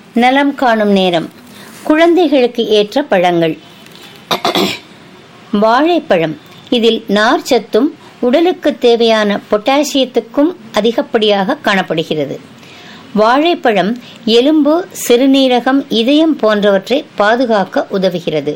நலம் காணும் நேரம் குழந்தைகளுக்கு ஏற்ற பழங்கள் வாழைப்பழம் இதில் நார்ச்சத்தும் உடலுக்கு தேவையான பொட்டாசியத்துக்கும் அதிகப்படியாக காணப்படுகிறது வாழைப்பழம் எலும்பு சிறுநீரகம் இதயம் போன்றவற்றை பாதுகாக்க உதவுகிறது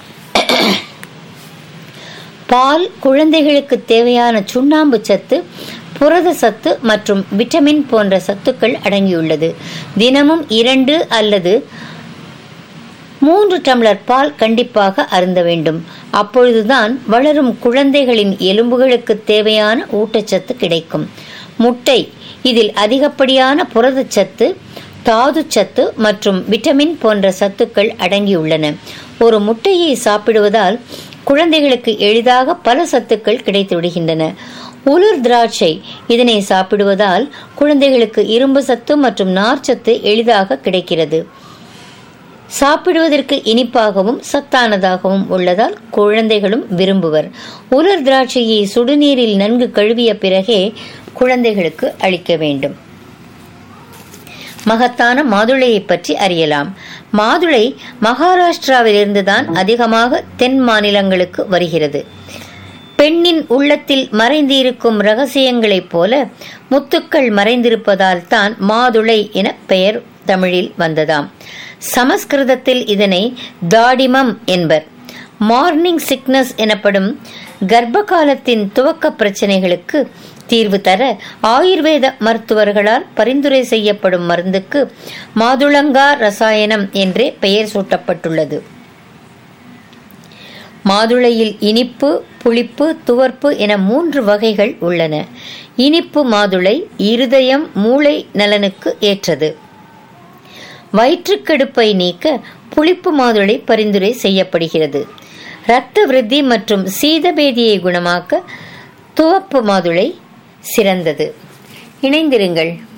பால் குழந்தைகளுக்கு தேவையான சுண்ணாம்பு சத்து புரத சத்து மற்றும் விட்டமின் போன்ற சத்துக்கள் அடங்கியுள்ளது தினமும் இரண்டு அல்லது மூன்று டம்ளர் பால் கண்டிப்பாக அருந்த வேண்டும் அப்பொழுதுதான் வளரும் குழந்தைகளின் எலும்புகளுக்கு தேவையான ஊட்டச்சத்து கிடைக்கும் முட்டை இதில் அதிகப்படியான புரதச்சத்து தாதுச்சத்து மற்றும் விட்டமின் போன்ற சத்துக்கள் அடங்கியுள்ளன ஒரு முட்டையை சாப்பிடுவதால் குழந்தைகளுக்கு எளிதாக பல சத்துக்கள் கிடைத்து விடுகின்றன உலர் திராட்சை இதனை சாப்பிடுவதால் குழந்தைகளுக்கு இரும்பு சத்து மற்றும் நார்ச்சத்து எளிதாக கிடைக்கிறது சாப்பிடுவதற்கு இனிப்பாகவும் சத்தானதாகவும் உள்ளதால் குழந்தைகளும் விரும்புவர் உலர் திராட்சையை சுடுநீரில் நன்கு கழுவிய பிறகே குழந்தைகளுக்கு அளிக்க வேண்டும் மகத்தான மாதுளையை பற்றி அறியலாம் மாதுளை மகாராஷ்டிராவிலிருந்துதான் அதிகமாக தென் மாநிலங்களுக்கு வருகிறது பெண்ணின் உள்ளத்தில் மறைந்திருக்கும் ரகசியங்களைப் போல முத்துக்கள் மறைந்திருப்பதால் தான் மாதுளை என பெயர் தமிழில் வந்ததாம் சமஸ்கிருதத்தில் இதனை தாடிமம் என்பர் மார்னிங் சிக்னஸ் எனப்படும் கர்ப்ப காலத்தின் துவக்க பிரச்சனைகளுக்கு தீர்வு தர ஆயுர்வேத மருத்துவர்களால் பரிந்துரை செய்யப்படும் மருந்துக்கு மாதுளங்கா ரசாயனம் என்றே பெயர் சூட்டப்பட்டுள்ளது மாதுளையில் இனிப்பு புளிப்பு துவர்ப்பு என மூன்று வகைகள் உள்ளன இனிப்பு மாதுளை இருதயம் மூளை நலனுக்கு ஏற்றது வயிற்றுக்கெடுப்பை நீக்க புளிப்பு மாதுளை பரிந்துரை செய்யப்படுகிறது இரத்த விருத்தி மற்றும் சீதபேதியை குணமாக்க துவப்பு மாதுளை சிறந்தது இணைந்திருங்கள்